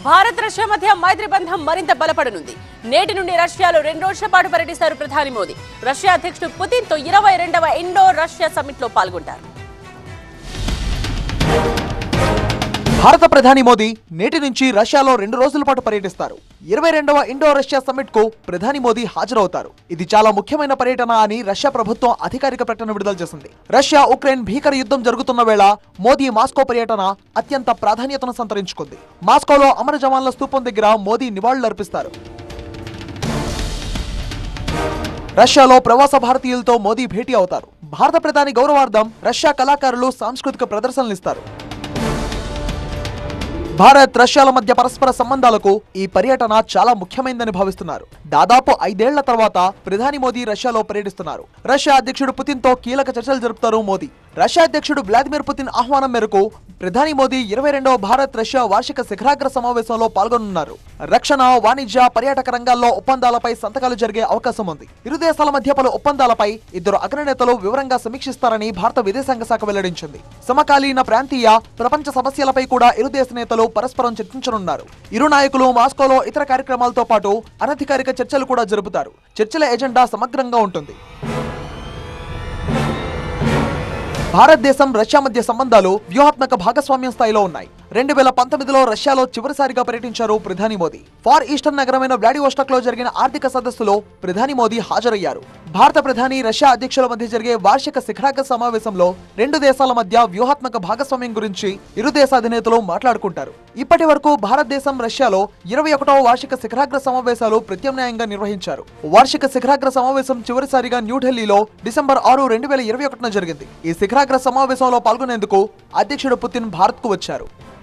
Bharat Russia మధ్య మైత్రి బంధం మరింత బలపడనుంది నేటి నుండి రష్యాలో రెండు రోజుల పాటు పర్యటిస్తారు ప్రధాని మోదీ రష్యా అధ్యక్షుడు పుతిన్ తో ఇరవై రెండవ ఇండో రష్యా సమ్మిట్ లో పాల్గొంటారు భారత ప్రధాని మోదీ నేటి నుంచి రష్యాలో రెండు రోజుల పాటు పర్యటిస్తారు ఇరవై రెండవ ఇండో రష్యా సమ్మిట్ కు ప్రధాని మోదీ హాజరవుతారు ఇది చాలా ముఖ్యమైన పర్యటన అని రష్యా ప్రభుత్వం అధికారిక ప్రకటన విడుదల చేసింది రష్యా ఉక్రెయిన్ భీకర యుద్ధం జరుగుతున్న వేళ మోదీ మాస్కో పర్యటన అత్యంత ప్రాధాన్యతను సంతరించుకుంది మాస్కోలో అమర జవాన్ల స్తూపం దగ్గర మోదీ నివాళులర్పిస్తారు రష్యాలో ప్రవాస భారతీయులతో మోదీ భేటీ అవుతారు భారత ప్రధాని గౌరవార్థం రష్యా కళాకారులు సాంస్కృతిక ప్రదర్శనలు ఇస్తారు భారత్ రష్యాల మధ్య పరస్పర సంబంధాలకు ఈ పర్యటన చాలా ముఖ్యమైనదని భావిస్తున్నారు దాదాపు ఐదేళ్ల తర్వాత ప్రధాని మోదీ రష్యాలో పర్యటిస్తున్నారు రష్యా అధ్యక్షుడు పుతిన్ తో కీలక చర్చలు జరుపుతారు మోదీ రష్యా అధ్యక్షుడు వ్లాదిమిర్ పుతిన్ ఆహ్వానం మేరకు ప్రధాని మోదీ ఇరవై రెండవ భారత్ రష్యా వార్షిక శిఖరాగ్ర సమావేశంలో పాల్గొనున్నారు రక్షణ వాణిజ్య పర్యాటక రంగాల్లో ఒప్పందాలపై సంతకాలు జరిగే అవకాశం ఉంది ఇరు దేశాల మధ్య పలు ఒప్పందాలపై ఇద్దరు అగ్రనేతలు వివరంగా సమీక్షిస్తారని భారత విదేశాంగ శాఖ వెల్లడించింది సమకాలీన ప్రాంతీయ ప్రపంచ సమస్యలపై కూడా ఇరు దేశ నేతలు పరస్పరం చర్చించనున్నారు ఇరు నాయకులు మాస్కోలో ఇతర కార్యక్రమాలతో పాటు అనధికారిక చర్చలు కూడా జరుపుతారు చర్చల ఎజెండా సమగ్రంగా ఉంటుంది భారతదేశం రష్యా మధ్య సంబంధాలు వ్యూహాత్మక భాగస్వామ్యం స్థాయిలో ఉన్నాయి రెండు వేల పంతొమ్మిదిలో రష్యాలో చివరిసారిగా పర్యటించారు ప్రధాని మోదీ ఫార్ ఈస్టర్న్ నగరమైన వ్లాడివోస్టాక్ లో జరిగిన ఆర్థిక సదస్సులో ప్రధాని మోదీ హాజరయ్యారు భారత ప్రధాని రష్యా అధ్యక్షుల మధ్య జరిగే వార్షిక శిఖరాగ్ర సమావేశంలో రెండు దేశాల మధ్య వ్యూహాత్మక భాగస్వామ్యం గురించి ఇరు దేశ అధినేతలు మాట్లాడుకుంటారు ఇప్పటి వరకు భారతదేశం రష్యాలో ఇరవై ఒకటవ వార్షిక శిఖరాగ్ర సమావేశాలు ప్రత్యామ్నాయంగా నిర్వహించారు వార్షిక శిఖరాగ్ర సమావేశం చివరిసారిగా న్యూఢిల్లీలో డిసెంబర్ ఆరు రెండు వేల ఇరవై ఒకటిన జరిగింది ఈ శిఖరాగ్ర సమావేశంలో పాల్గొనేందుకు అధ్యక్షుడు పుతిన్ భారత్ కు వచ్చారు